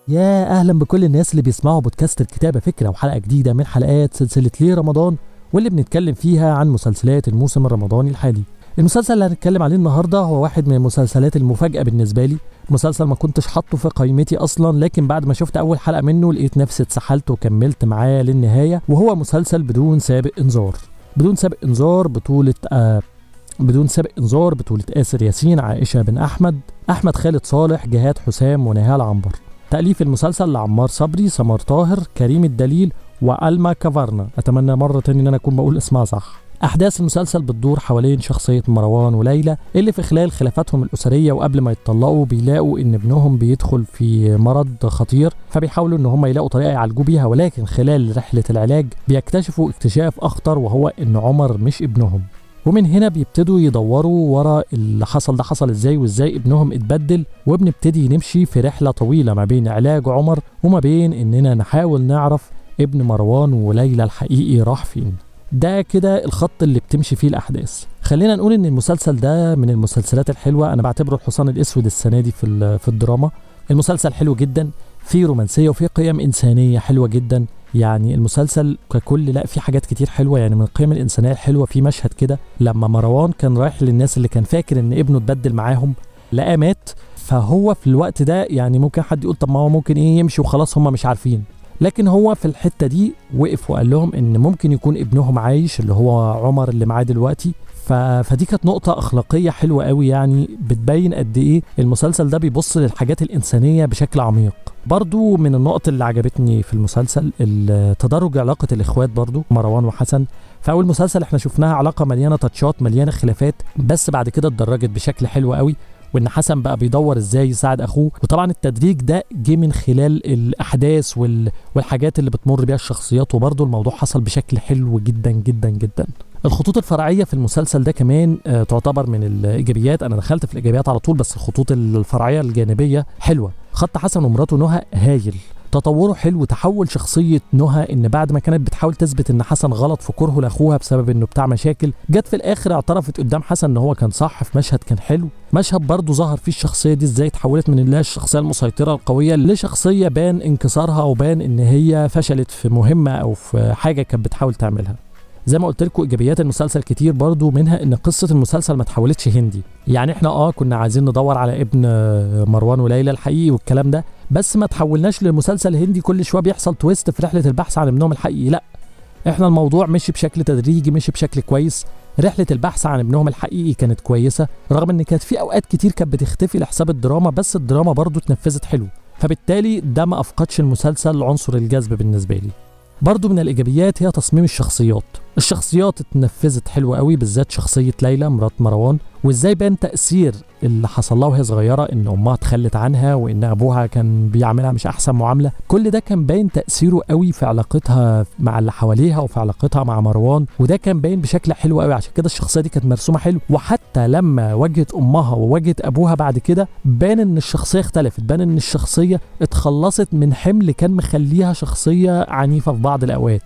يا اهلا بكل الناس اللي بيسمعوا بودكاست الكتابه فكره وحلقه جديده من حلقات سلسله ليه رمضان واللي بنتكلم فيها عن مسلسلات الموسم الرمضاني الحالي المسلسل اللي هنتكلم عليه النهارده هو واحد من المسلسلات المفاجاه بالنسبه لي مسلسل ما كنتش حاطه في قائمتي اصلا لكن بعد ما شفت اول حلقه منه لقيت نفسي اتسحلت وكملت معاه للنهايه وهو مسلسل بدون سابق انذار بدون سابق انذار بطوله آه بدون سابق انذار بطوله آسر ياسين عائشه بن احمد احمد خالد صالح جهاد حسام ونهال عنبر تأليف المسلسل لعمار صبري سمر طاهر كريم الدليل وألما كافارنا أتمنى مرة تانية إن أنا أكون بقول اسمها صح أحداث المسلسل بتدور حوالين شخصية مروان وليلى اللي في خلال خلافاتهم الأسرية وقبل ما يتطلقوا بيلاقوا إن ابنهم بيدخل في مرض خطير فبيحاولوا إن هم يلاقوا طريقة يعالجوا بيها ولكن خلال رحلة العلاج بيكتشفوا اكتشاف أخطر وهو إن عمر مش ابنهم ومن هنا بيبتدوا يدوروا ورا اللي حصل ده حصل ازاي وازاي ابنهم اتبدل وبنبتدي نمشي في رحلة طويلة ما بين علاج عمر وما بين اننا نحاول نعرف ابن مروان وليلى الحقيقي راح فين ده كده الخط اللي بتمشي فيه الاحداث خلينا نقول ان المسلسل ده من المسلسلات الحلوه انا بعتبره الحصان الاسود السنه دي في في الدراما المسلسل حلو جدا فيه رومانسيه وفيه قيم انسانيه حلوه جدا يعني المسلسل ككل لا في حاجات كتير حلوه يعني من القيم الانسانيه الحلوه في مشهد كده لما مروان كان رايح للناس اللي كان فاكر ان ابنه اتبدل معاهم لقاه مات فهو في الوقت ده يعني ممكن حد يقول طب ما هو ممكن ايه يمشي وخلاص هم مش عارفين لكن هو في الحته دي وقف وقال لهم ان ممكن يكون ابنهم عايش اللي هو عمر اللي معاه دلوقتي ف... فدي كانت نقطة أخلاقية حلوة قوي يعني بتبين قد إيه المسلسل ده بيبص للحاجات الإنسانية بشكل عميق برضو من النقط اللي عجبتني في المسلسل تدرج علاقة الإخوات برضو مروان وحسن في أول مسلسل احنا شفناها علاقة مليانة تاتشات مليانة خلافات بس بعد كده اتدرجت بشكل حلو قوي وان حسن بقى بيدور ازاي يساعد اخوه وطبعا التدريج ده جه من خلال الاحداث وال... والحاجات اللي بتمر بيها الشخصيات وبرضه الموضوع حصل بشكل حلو جدا جدا جدا الخطوط الفرعيه في المسلسل ده كمان آه تعتبر من الايجابيات انا دخلت في الايجابيات على طول بس الخطوط الفرعيه الجانبيه حلوه خط حسن ومراته نهى هايل تطوره حلو تحول شخصية نهى إن بعد ما كانت بتحاول تثبت إن حسن غلط في كرهه لأخوها بسبب إنه بتاع مشاكل جت في الآخر اعترفت قدام حسن إن هو كان صح في مشهد كان حلو مشهد برضه ظهر فيه الشخصية دي إزاي اتحولت من اللي هي الشخصية المسيطرة القوية لشخصية بان انكسارها وبان إن هي فشلت في مهمة أو في حاجة كانت بتحاول تعملها زي ما قلت لكم ايجابيات المسلسل كتير برضو منها ان قصه المسلسل ما اتحولتش هندي يعني احنا اه كنا عايزين ندور على ابن مروان وليلى الحقيقي والكلام ده بس ما تحولناش لمسلسل هندي كل شويه بيحصل تويست في رحله البحث عن ابنهم الحقيقي لا احنا الموضوع مشي بشكل تدريجي مشي بشكل كويس رحلة البحث عن ابنهم الحقيقي كانت كويسة رغم ان كانت في اوقات كتير كانت بتختفي لحساب الدراما بس الدراما برضو اتنفذت حلو فبالتالي ده ما افقدش المسلسل عنصر الجذب بالنسبة لي برضو من الايجابيات هي تصميم الشخصيات الشخصيات اتنفذت حلوة قوي بالذات شخصية ليلى مرات مروان وازاي بان تأثير اللي حصل لها وهي صغيرة ان امها تخلت عنها وان ابوها كان بيعملها مش احسن معاملة كل ده كان باين تأثيره قوي في علاقتها مع اللي حواليها وفي علاقتها مع مروان وده كان باين بشكل حلو قوي عشان كده الشخصية دي كانت مرسومة حلو وحتى لما واجهت امها وواجهت ابوها بعد كده بان ان الشخصية اختلفت بان ان الشخصية اتخلصت من حمل كان مخليها شخصية عنيفة في بعض الاوقات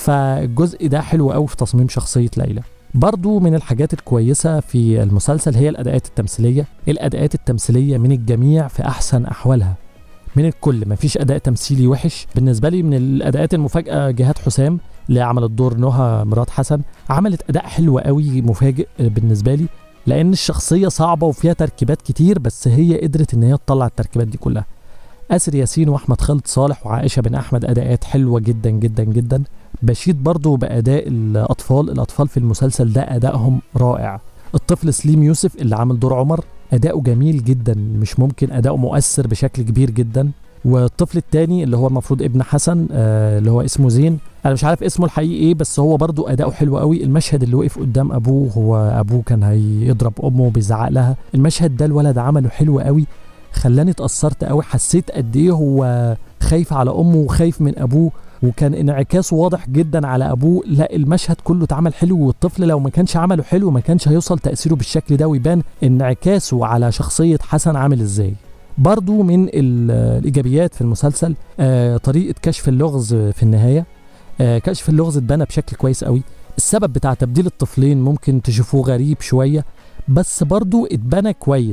فالجزء ده حلو قوي في تصميم شخصية ليلى برضو من الحاجات الكويسة في المسلسل هي الأداءات التمثيلية الأداءات التمثيلية من الجميع في أحسن أحوالها من الكل مفيش أداء تمثيلي وحش بالنسبة لي من الأداءات المفاجأة جهاد حسام اللي عملت دور نهى مرات حسن عملت أداء حلو قوي مفاجئ بالنسبة لي لأن الشخصية صعبة وفيها تركيبات كتير بس هي قدرت إن هي تطلع التركيبات دي كلها آسر ياسين وأحمد خالد صالح وعائشة بن أحمد أداءات حلوة جدا جدا جدا بشيد برضو بأداء الأطفال الأطفال في المسلسل ده أدائهم رائع الطفل سليم يوسف اللي عامل دور عمر أداؤه جميل جدا مش ممكن أداؤه مؤثر بشكل كبير جدا والطفل التاني اللي هو المفروض ابن حسن آه اللي هو اسمه زين انا مش عارف اسمه الحقيقي ايه بس هو برضو اداؤه حلو قوي المشهد اللي وقف قدام ابوه هو ابوه كان هيضرب امه وبيزعق لها المشهد ده الولد عمله حلو قوي خلاني اتاثرت قوي حسيت قد ايه هو خايف على امه وخايف من ابوه وكان انعكاسه واضح جدا على ابوه لا المشهد كله اتعمل حلو والطفل لو ما كانش عمله حلو ما كانش هيوصل تاثيره بالشكل ده ويبان انعكاسه على شخصيه حسن عامل ازاي برضو من الايجابيات في المسلسل آه طريقه كشف اللغز في النهايه آه كشف اللغز اتبنى بشكل كويس قوي السبب بتاع تبديل الطفلين ممكن تشوفوه غريب شويه بس برضو اتبنى كويس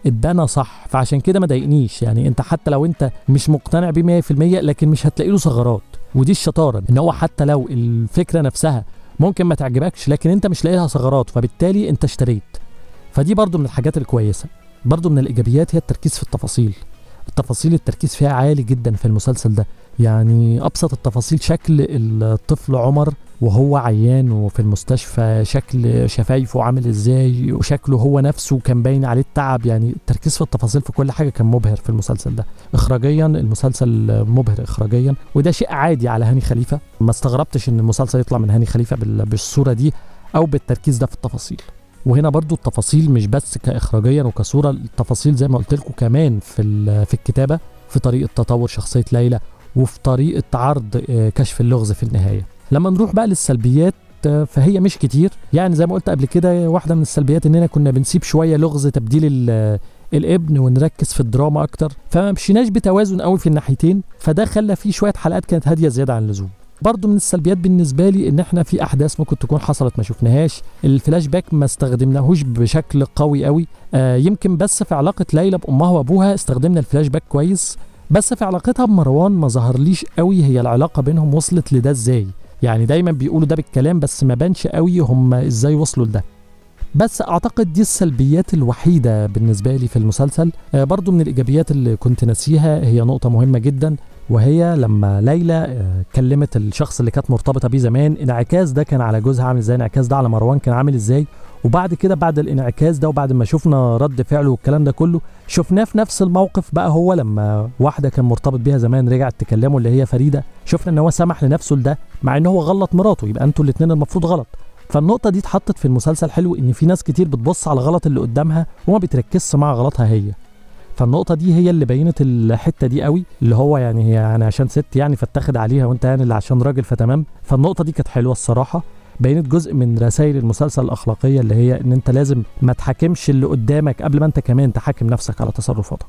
اتبنى صح فعشان كده ما ضايقنيش يعني انت حتى لو انت مش مقتنع بيه 100% لكن مش هتلاقي له ثغرات ودي الشطاره ان هو حتى لو الفكره نفسها ممكن ما تعجبكش لكن انت مش لاقي لها ثغرات فبالتالي انت اشتريت فدي برضو من الحاجات الكويسه برضو من الايجابيات هي التركيز في التفاصيل التفاصيل التركيز فيها عالي جدا في المسلسل ده يعني ابسط التفاصيل شكل الطفل عمر وهو عيان وفي المستشفى شكل شفايفه عامل ازاي وشكله هو نفسه كان باين عليه التعب يعني التركيز في التفاصيل في كل حاجه كان مبهر في المسلسل ده اخراجيا المسلسل مبهر اخراجيا وده شيء عادي على هاني خليفه ما استغربتش ان المسلسل يطلع من هاني خليفه بالصوره دي او بالتركيز ده في التفاصيل وهنا برضو التفاصيل مش بس كاخراجيا وكصوره التفاصيل زي ما قلت لكم كمان في في الكتابه في طريقه تطور شخصيه ليلى وفي طريقه عرض كشف اللغز في النهايه لما نروح بقى للسلبيات فهي مش كتير يعني زي ما قلت قبل كده واحده من السلبيات اننا كنا بنسيب شويه لغز تبديل الابن ونركز في الدراما اكتر فما مشيناش بتوازن قوي في الناحيتين فده خلى فيه شويه حلقات كانت هاديه زياده عن اللزوم برضو من السلبيات بالنسبة لي ان احنا في احداث ممكن تكون حصلت ما شفناهاش الفلاش باك ما استخدمناهوش بشكل قوي قوي آه يمكن بس في علاقة ليلى بامها وابوها استخدمنا الفلاش باك كويس بس في علاقتها بمروان ما ظهرليش قوي هي العلاقة بينهم وصلت لده ازاي يعني دايما بيقولوا ده بالكلام بس ما بانش قوي هم ازاي وصلوا لده بس اعتقد دي السلبيات الوحيده بالنسبه لي في المسلسل آه برضو من الايجابيات اللي كنت ناسيها هي نقطه مهمه جدا وهي لما ليلى آه كلمت الشخص اللي كانت مرتبطه بيه زمان انعكاس ده كان على جوزها عامل ازاي انعكاس ده على مروان كان عامل ازاي وبعد كده بعد الانعكاس ده وبعد ما شفنا رد فعله والكلام ده كله شفناه في نفس الموقف بقى هو لما واحده كان مرتبط بيها زمان رجعت تكلمه اللي هي فريده شفنا ان هو سمح لنفسه لده مع ان هو غلط مراته يبقى انتوا الاثنين المفروض غلط فالنقطه دي اتحطت في المسلسل حلو ان في ناس كتير بتبص على الغلط اللي قدامها وما بتركزش مع غلطها هي فالنقطة دي هي اللي بينت الحتة دي قوي اللي هو يعني هي يعني عشان ست يعني فاتخذ عليها وانت يعني اللي عشان راجل فتمام فالنقطة دي كانت حلوة الصراحة بينت جزء من رسائل المسلسل الأخلاقية اللي هي إن أنت لازم ما تحاكمش اللي قدامك قبل ما أنت كمان تحاكم نفسك على تصرفاتك.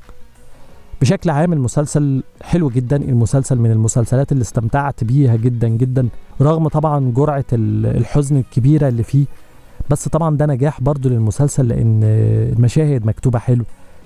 بشكل عام المسلسل حلو جدا المسلسل من المسلسلات اللي استمتعت بيها جدا جدا رغم طبعا جرعة الحزن الكبيرة اللي فيه بس طبعا ده نجاح برضو للمسلسل لأن المشاهد مكتوبة حلو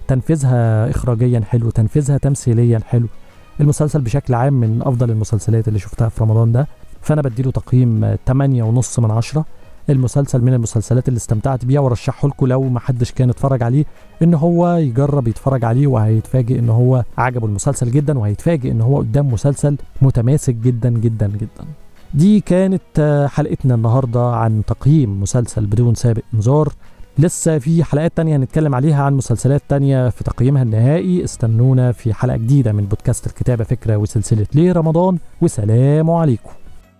تنفيذها إخراجيا حلو تنفيذها تمثيليا حلو المسلسل بشكل عام من أفضل المسلسلات اللي شفتها في رمضان ده فانا بديله تقييم 8 ونص من عشرة المسلسل من المسلسلات اللي استمتعت بيها وارشحه لكم لو ما حدش كان اتفرج عليه ان هو يجرب يتفرج عليه وهيتفاجئ ان هو عجبه المسلسل جدا وهيتفاجئ ان هو قدام مسلسل متماسك جدا جدا جدا دي كانت حلقتنا النهاردة عن تقييم مسلسل بدون سابق انذار لسه في حلقات تانية هنتكلم عليها عن مسلسلات تانية في تقييمها النهائي استنونا في حلقة جديدة من بودكاست الكتابة فكرة وسلسلة ليه رمضان وسلام عليكم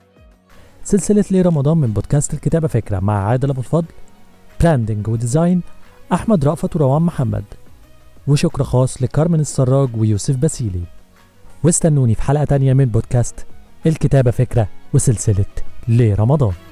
سلسلة ليه رمضان من بودكاست الكتابة فكرة مع عادل أبو الفضل براندنج وديزاين أحمد رأفت وروان محمد وشكر خاص لكارمن السراج ويوسف باسيلي واستنوني في حلقة تانية من بودكاست الكتابة فكرة وسلسلة ليه رمضان